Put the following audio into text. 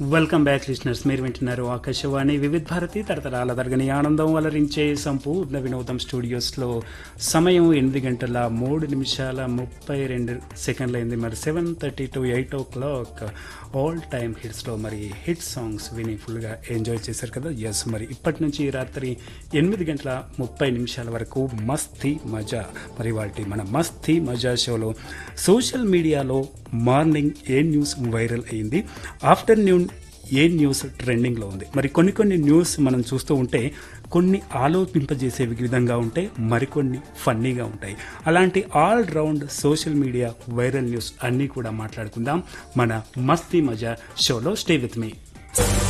welcome back listeners మీరు వింటున్నారు ఆకాశవాణి వివిధ భారతి తరతరాల తరగని ఆనందం అలరించే సంపూర్ణ వినోదం స్టూడియోస్లో సమయం ఎనిమిది గంటల మూడు నిమిషాల ముప్పై రెండు సెకండ్లు అయింది మరి seven thirty to eight o'clock all time హిట్స్లో మరి హిట్ సాంగ్స్ విని ఫుల్గా ఎంజాయ్ చేశారు కదా ఎస్ మరి ఇప్పటి నుంచి రాత్రి ఎనిమిది గంటల ముప్పై నిమిషాల వరకు మస్తీ మజా మరి వాటి మన మస్తీ మజా షోలో సోషల్ మీడియాలో మార్నింగ్ ఏ న్యూస్ వైరల్ అయింది ఆఫ్టర్నూన్ ఏ న్యూస్ ట్రెండింగ్లో ఉంది మరి కొన్ని కొన్ని న్యూస్ మనం చూస్తూ ఉంటే కొన్ని ఆలోచింపజేసే విధంగా ఉంటే మరికొన్ని ఫన్నీగా ఉంటాయి అలాంటి all round social media viral news అన్నీ కూడా మాట్లాడుకుందాం మన మస్తీ మజా షోలో స్టే విత్ మీ